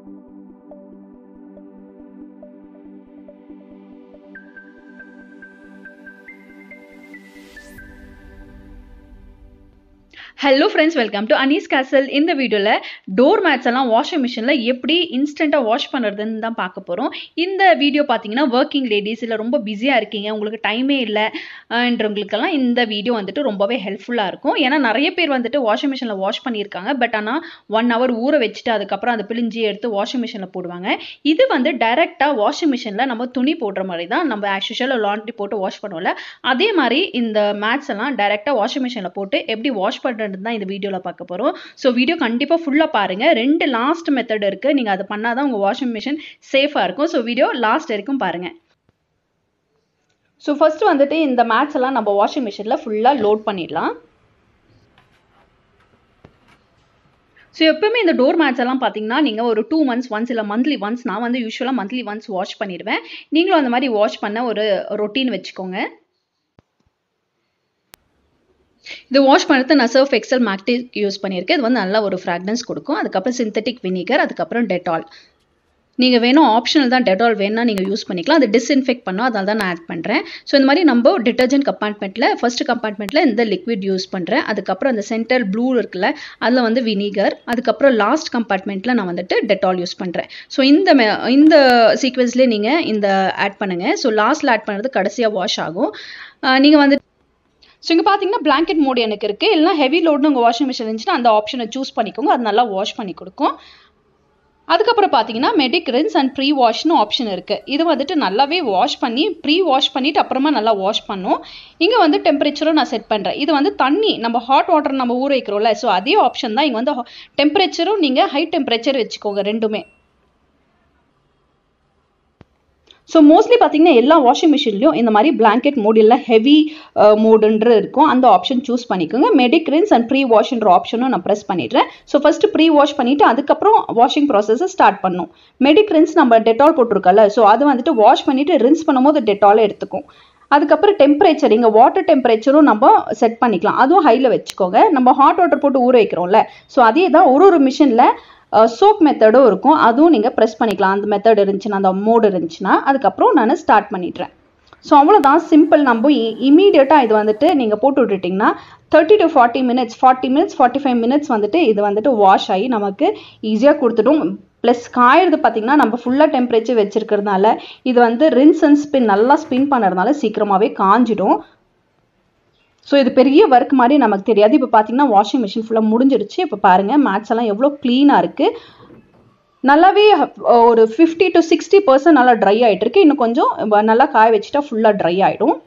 hello friends welcome to Annie's castle இந்த வீடியோவில் door mats எல்லாம் வாஷிங் மிஷினில் எப்படி இன்ஸ்டண்ட்டாக வாஷ் பண்ணுறதுன்னு தான் பார்க்க போகிறோம் இந்த வீடியோ பார்த்தீங்கன்னா ஒர்க்கிங் லேடிஸ் இல்லை ரொம்ப பிஸியாக இருக்கீங்க உங்களுக்கு டைமே இல்லைன்றவங்களுக்கெல்லாம் இந்த வீடியோ வந்துட்டு ரொம்பவே ஹெல்ப்ஃபுல்லாக இருக்கும் ஏன்னா நிறைய பேர் வந்துட்டு வாஷிங் மிஷினில் வாஷ் பண்ணியிருக்காங்க பட் ஆனால் ஒன் ஹவர் ஊற வச்சுட்டு அதுக்கப்புறம் அதை பிழிஞ்சி எடுத்து வாஷிங் மிஷினில் போடுவாங்க இது வந்து டைரெக்டாக வாஷிங் மிஷினில் நம்ம துணி போடுற மாதிரி தான் நம்ம ஆக்சுவலாக லாண்ட்ரி போட்டு வாஷ் பண்ணுவோம்ல அதே மாதிரி இந்த மேட்ஸ் எல்லாம் டைரெக்டாக வாஷிங் மிஷினில் போட்டு எப்படி வாஷ் பண்ணுறது தான் இந்த வீடியோவில் பார்க்க போகிறோம் ஸோ வீடியோ கண்டிப்பாக ஃபுல்லாக பாருங்கள் ரெண்டு லாஸ்ட் மெத்தட் இருக்குது நீங்கள் அதை பண்ணால் தான் உங்கள் வாஷிங் மிஷின் சேஃபாக இருக்கும் ஸோ வீடியோ லாஸ்ட் வரைக்கும் பாருங்கள் ஸோ ஃபஸ்ட்டு வந்துட்டு இந்த மேட்ஸ் எல்லாம் நம்ம வாஷிங் மிஷினில் ஃபுல்லாக லோட் பண்ணிடலாம் ஸோ எப்பவுமே இந்த டோர் மேட்ஸ் எல்லாம் பார்த்தீங்கன்னா நீங்கள் ஒரு டூ மந்த்ஸ் ஒன்ஸ் இல்லை மந்த்லி ஒன்ஸ் நான் வந்து யூஸ்வலாக மந்த்லி ஒன்ஸ் வாஷ் பண்ணிடுவேன் நீங்களும் அந்த மாதிரி வாஷ் பண்ண ஒரு ரொட்டீன் வச்சுக்கோங்க இது வாஷ் பண்ணுறது நான் சர்ஃப் எக்ஸல் மேக்டிக் யூஸ் பண்ணியிருக்கேன் இது வந்து நல்ல ஒரு ஃப்ராக்ரன்ஸ் கொடுக்கும் அதுக்கப்புறம் சிந்தட்டிக் வினிகர் அதுக்கப்புறம் டெட்டால் நீங்கள் வேணும் ஆப்ஷனல் தான் டெட்டால் வேணா நீங்கள் யூஸ் பண்ணிக்கலாம் அது டிஸ்இன்ஃபெக்ட் பண்ணும் அதனால தான் நான் ஆட் பண்ணுறேன் ஸோ இந்த மாதிரி நம்ம டிட்டர்ஜென்ட் கம்பார்ட்மெண்ட்டில் ஃபர்ஸ்ட் கம்பார்ட்மெண்ட்டில் இந்த லிக்விட் யூஸ் பண்ணுறேன் அதுக்கப்புறம் அந்த சென்டர் ப்ளூ இருக்குல்ல அதில் வந்து வினிகர் அதுக்கப்புறம் லாஸ்ட் கம்பார்ட்மெண்ட்டில் நான் வந்துட்டு டெட்டால் யூஸ் பண்ணுறேன் ஸோ இந்த இந்த சீக்வன்ஸ்லேயே நீங்கள் இந்த ஆட் பண்ணுங்கள் ஸோ லாஸ்ட்டில் ஆட் பண்ணுறது கடைசியாக வாஷ் ஆகும் நீங்கள் வந்து ஸோ இங்கே பார்த்தீங்கன்னா பிளாங்கெட் மோட் எனக்கு இருக்குது இல்லைனா ஹெவி லோட்னு உங்கள் வாஷிங் மிஷின் இருந்துச்சுன்னா அந்த ஆப்ஷனை சூஸ் பண்ணிக்கோங்க அது நல்லா வாஷ் பண்ணி கொடுக்கும் அதுக்கப்புறம் பார்த்தீங்கன்னா மெடிக் ரின்ஸ் அண்ட் ப்ரீ வாஷ்னு ஆப்ஷன் இருக்குது இது வந்துட்டு நல்லாவே வாஷ் பண்ணி ப்ரீ வாஷ் பண்ணிவிட்டு அப்புறமா நல்லா வாஷ் பண்ணும் இங்கே வந்து டெம்பரேச்சரும் நான் செட் பண்ணுறேன் இது வந்து தண்ணி நம்ம ஹாட் வாட்டர் நம்ம ஊற வைக்கிறோம்ல ஸோ அதே ஆப்ஷன் தான் இங்கே வந்து டெம்பரேச்சரும் நீங்கள் ஹை டெம்பரேச்சர் வச்சுக்கோங்க ரெண்டுமே ஸோ மோஸ்ட்லி பார்த்தீங்கன்னா எல்லா வாஷிங் மிஷின்லையும் இந்த மாதிரி பிளாங்கெட் மோட் இல்லை ஹெவி மோடுன்ற இருக்கும் அந்த ஆப்ஷன் சூஸ் பண்ணிக்கோங்க மெடிக் ரின்ஸ் அண்ட் ப்ரீ வாஷ்ன்ற ஆப்ஷனும் நான் ப்ரெஸ் பண்ணிடுறேன் ஸோ ஃபஸ்ட்டு ப்ரீ வாஷ் பண்ணிவிட்டு அதுக்கப்புறம் வாஷிங் ப்ராசஸை ஸ்டார்ட் பண்ணும் மெடிக் ரின்ஸ் நம்ம டெட்டால் போட்டிருக்கல ஸோ அது வந்துட்டு வாஷ் பண்ணிவிட்டு ரின்ஸ் பண்ணும்போது டெட்டாலே எடுத்துக்கும் அதுக்கப்புறம் டெம்பரேச்சர் இங்கே வாட்டர் டெம்பரேச்சரும் நம்ம செட் பண்ணிக்கலாம் அதுவும் ஹையில் வச்சுக்கோங்க நம்ம ஹாட் வாட்டர் போட்டு ஊற வைக்கிறோம்ல ஸோ அதே தான் ஒரு ஒரு மிஷினில் சோக் மெத்தடும் இருக்கும் அதுவும் நீங்கள் ப்ரெஸ் பண்ணிக்கலாம் அந்த மெத்தட் இருந்துச்சுன்னா அந்த மோடு இருந்துச்சுன்னா அதுக்கப்புறம் நான் ஸ்டார்ட் பண்ணிடுறேன் ஸோ அவ்வளோதான் சிம்பிள் நம்ம இமீடியட்டாக இது வந்துட்டு நீங்கள் போட்டு விட்டுட்டிங்கன்னா thirty to forty minutes forty minutes forty five minutes வந்துட்டு இது வந்துட்டு வாஷ் ஆகி நமக்கு ஈஸியாக கொடுத்துடும் ப்ளஸ் காயிறது பார்த்திங்கன்னா நம்ம ஃபுல்லாக டெம்பரேச்சர் வச்சுருக்கிறதுனால இது வந்து ரின்ஸ் அண்ட் ஸ்பின் நல்லா ஸ்பின் பண்ணுறதுனால சீக்கிரமாகவே காஞ்சிடும் ஸோ இது பெரிய ஒர்க் மாதிரி நமக்கு தெரியாது இப்போ பார்த்தீங்கன்னா வாஷிங் மிஷின் ஃபுல்லாக முடிஞ்சிருச்சு இப்போ பாருங்கள் மேட்ஸ் எல்லாம் எவ்வளோ க்ளீனாக இருக்குது நல்லாவே ஒரு ஃபிஃப்டி டு சிக்ஸ்டி பர்சன்ட் நல்லா ட்ரை ஆகிட்டு இருக்கு இன்னும் கொஞ்சம் நல்லா காய வச்சுட்டா ஃபுல்லாக ட்ரை ஆகிடும்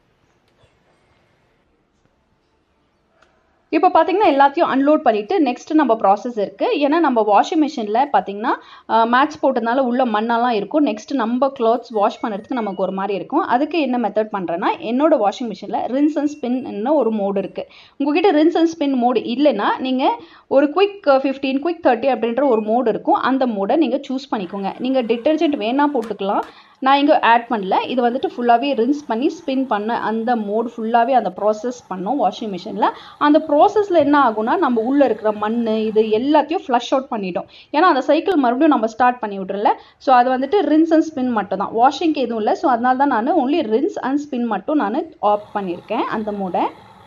இப்போ பார்த்தீங்கன்னா எல்லாத்தையும் அன்லோட் பண்ணிவிட்டு நெக்ஸ்ட் நம்ம ப்ராசஸ் இருக்குது ஏன்னா நம்ம வாஷிங் மிஷினில் பார்த்தீங்கன்னா மேட்ச் போட்டதுனால உள்ள மண்ணெல்லாம் இருக்கும் நெக்ஸ்ட் நம்ம க்ளாத்ஸ் வாஷ் பண்ணுறதுக்கு நமக்கு ஒரு மாதிரி இருக்கும் அதுக்கு என்ன மெத்தட் பண்ணுறேன்னா என்னோட வாஷிங் மிஷினில் ரின்ஸ் அண்ட் ஸ்பின்னு ஒரு மோடு இருக்குது உங்ககிட்ட ரின்ஸ் அண்ட் ஸ்பின் மோடு இல்லைன்னா நீங்கள் ஒரு குயிக் ஃபிஃப்டீன் குயிக் தேர்ட்டி அப்படின்ற ஒரு மோடு இருக்கும் அந்த மோடை நீங்கள் சூஸ் பண்ணிக்கோங்க நீங்கள் டிட்டர்ஜென்ட் வேணால் போட்டுக்கலாம் நான் இங்கே ஆட் பண்ணல இது வந்துட்டு ஃபுல்லாகவே ரின்ஸ் பண்ணி ஸ்பின் பண்ண அந்த மோட் ஃபுல்லாகவே அந்த ப்ராசஸ் பண்ணோம் வாஷிங் மிஷினில் அந்த ப்ராசஸில் என்ன ஆகும்னா நம்ம உள்ளே இருக்கிற மண் இது எல்லாத்தையும் ஃப்ளஷ் அவுட் பண்ணிட்டோம் ஏன்னா அந்த சைக்கிள் மறுபடியும் நம்ம ஸ்டார்ட் பண்ணி விட்றல ஸோ அது வந்துட்டு ரின்ஸ் அண்ட் ஸ்பின் மட்டும் தான் வாஷிங்க்கு எதுவும் இல்லை ஸோ அதனால தான் நான் ஒன்லி ரின்ஸ் அண்ட் ஸ்பின் மட்டும் நான் ஆஃப் பண்ணியிருக்கேன் அந்த மோடை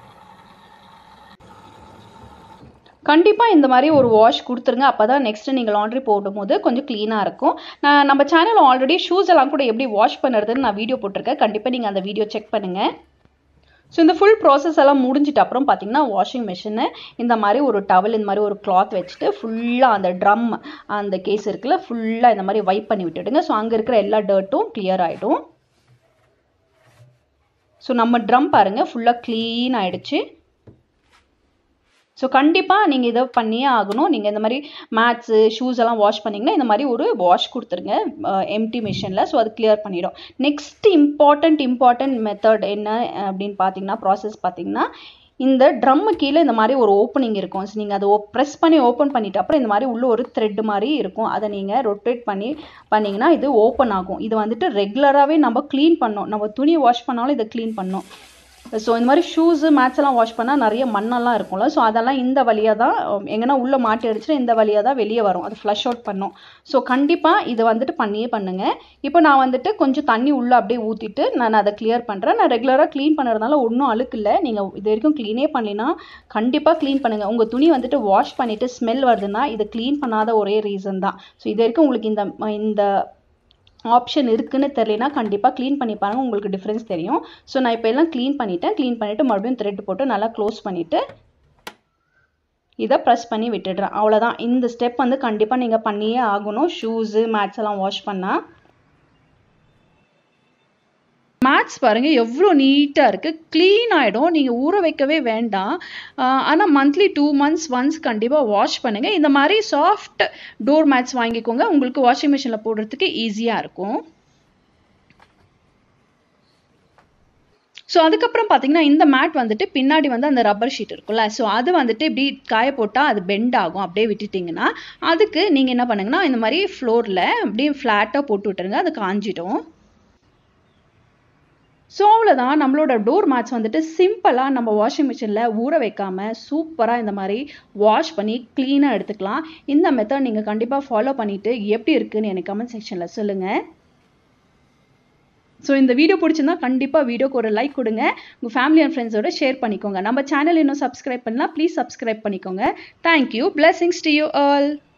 கண்டிப்பாக இந்த மாதிரி ஒரு வாஷ் கொடுத்துருங்க அப்போ தான் நெக்ஸ்ட்டு நீங்கள் லாண்ட்ரி போடும்போது கொஞ்சம் க்ளீனாக இருக்கும் நான் நம்ம சேனல் ஆல்ரெடி ஷூஸ் எல்லாம் கூட எப்படி வாஷ் பண்ணுறதுன்னு நான் வீடியோ போட்டிருக்கேன் கண்டிப்பாக நீங்கள் அந்த வீடியோ செக் பண்ணுங்கள் ஸோ இந்த ஃபுல் ப்ராசஸ் எல்லாம் முடிஞ்சிட்டு அப்புறம் பார்த்தீங்கன்னா வாஷிங் மிஷினு இந்த மாதிரி ஒரு டவல் இந்த மாதிரி ஒரு கிளாத் வச்சுட்டு ஃபுல்லாக அந்த ட்ரம் அந்த கேஸ் இருக்குல்ல ஃபுல்லாக இந்த மாதிரி வைப் பண்ணி விட்டுடுங்க ஸோ அங்கே இருக்கிற எல்லா டர்ட்டும் கிளியர் ஆகிடும் ஸோ நம்ம ட்ரம் பாருங்கள் ஃபுல்லாக க்ளீன் ஆகிடுச்சு ஸோ கண்டிப்பாக நீங்கள் இதை பண்ணியே ஆகணும் நீங்கள் இந்த மாதிரி மேட்ஸு ஷூஸ் எல்லாம் வாஷ் பண்ணிங்கன்னா இந்த மாதிரி ஒரு வாஷ் கொடுத்துருங்க எம்டி மிஷினில் ஸோ அது கிளியர் பண்ணிடும் நெக்ஸ்ட் இம்பார்ட்டண்ட் இம்பார்ட்டண்ட் மெத்தட் என்ன அப்படின்னு பார்த்தீங்கன்னா ப்ராசஸ் பார்த்தீங்கன்னா இந்த ட்ரம்மு கீழே இந்த மாதிரி ஒரு ஓப்பனிங் இருக்கும் ஸோ நீங்கள் அதை ப்ரெஸ் பண்ணி ஓப்பன் பண்ணிவிட்டு அப்புறம் இந்த மாதிரி உள்ள ஒரு த்ரெட் மாதிரி இருக்கும் அதை நீங்கள் ரொட்டேட் பண்ணி பண்ணிங்கன்னா இது ஓப்பன் ஆகும் இது வந்துட்டு ரெகுலராகவே நம்ம க்ளீன் பண்ணோம் நம்ம துணி வாஷ் பண்ணாலும் இதை க்ளீன் பண்ணோம் ஸோ இந்த மாதிரி ஷூஸு மேட்ஸ் எல்லாம் வாஷ் பண்ணால் நிறைய மண்ணெல்லாம் இருக்கும்ல ஸோ அதெல்லாம் இந்த வழியாக தான் எங்கன்னா உள்ளே மாட்டி அடிச்சுட்டு இந்த வழியாக தான் வெளியே வரும் அது ஃப்ளஷ் அவுட் பண்ணும் ஸோ கண்டிப்பாக இதை வந்துட்டு பண்ணியே பண்ணுங்கள் இப்போ நான் வந்துட்டு கொஞ்சம் தண்ணி உள்ளே அப்படியே ஊற்றிட்டு நான் அதை கிளியர் பண்ணுறேன் நான் ரெகுலராக க்ளீன் பண்ணுறதுனால ஒன்றும் அழுக்கு இல்லை நீங்கள் இது வரைக்கும் க்ளீனே பண்ணலைன்னா கண்டிப்பாக க்ளீன் பண்ணுங்கள் உங்கள் துணி வந்துட்டு வாஷ் பண்ணிவிட்டு ஸ்மெல் வருதுன்னா இதை க்ளீன் பண்ணாத ஒரே ரீசன் தான் ஸோ இது வரைக்கும் உங்களுக்கு இந்த இந்த ஆப்ஷன் இருக்குன்னு தெரியலனா கண்டிப்பாக க்ளீன் பண்ணி பாருங்கள் உங்களுக்கு டிஃப்ரென்ஸ் தெரியும் ஸோ நான் இப்போ எல்லாம் க்ளீன் பண்ணிட்டேன் க்ளீன் பண்ணிவிட்டு மறுபடியும் த்ரெட் போட்டு நல்லா க்ளோஸ் பண்ணிவிட்டு இதை ப்ரெஸ் பண்ணி விட்டுடுறேன் அவ்வளோதான் இந்த ஸ்டெப் வந்து கண்டிப்பாக நீங்கள் பண்ணியே ஆகணும் ஷூஸு மேட்ஸ் எல்லாம் வாஷ் பண்ணால் மேட்ஸ் பாருங்கள் எவ்வளோ நீட்டாக இருக்குது க்ளீன் ஆகிடும் நீங்கள் ஊற வைக்கவே வேண்டாம் ஆனால் மந்த்லி டூ மந்த்ஸ் ஒன்ஸ் கண்டிப்பாக வாஷ் பண்ணுங்கள் இந்த மாதிரி சாஃப்ட் டோர் மேட்ஸ் வாங்கிக்கோங்க உங்களுக்கு வாஷிங் மிஷினில் போடுறதுக்கு ஈஸியாக இருக்கும் ஸோ அதுக்கப்புறம் பார்த்தீங்கன்னா இந்த மேட் வந்துட்டு பின்னாடி வந்து அந்த ரப்பர் ஷீட் இருக்கும்ல ஸோ அது வந்துட்டு இப்படி காய போட்டால் அது பெண்ட் ஆகும் அப்படியே விட்டுட்டிங்கன்னா அதுக்கு நீங்கள் என்ன பண்ணுங்கன்னா இந்த மாதிரி ஃப்ளோரில் அப்படியே ஃப்ளாட்டாக போட்டு விட்டுருங்க அது காஞ்சிடும் ஸோ அவ்வளோதான் நம்மளோட டோர் மேட்ச் வந்துட்டு சிம்பிளாக நம்ம வாஷிங் மிஷினில் ஊற வைக்காமல் சூப்பராக இந்த மாதிரி வாஷ் பண்ணி க்ளீனாக எடுத்துக்கலாம் இந்த மெத்தட் நீங்கள் கண்டிப்பாக ஃபாலோ பண்ணிவிட்டு எப்படி இருக்குன்னு எனக்கு கமெண்ட் செக்ஷனில் சொல்லுங்கள் ஸோ இந்த வீடியோ பிடிச்சிருந்தா கண்டிப்பாக வீடியோக்கு ஒரு லைக் கொடுங்க உங்கள் ஃபேமிலி அண்ட் ஃப்ரெண்ட்ஸோட ஷேர் பண்ணிக்கோங்க நம்ம சேனல் இன்னும் சப்ஸ்கிரைப் பண்ணலாம் ப்ளீஸ் சப்ஸ்கிரைப் பண்ணிக்கோங்க thank you blessings to you all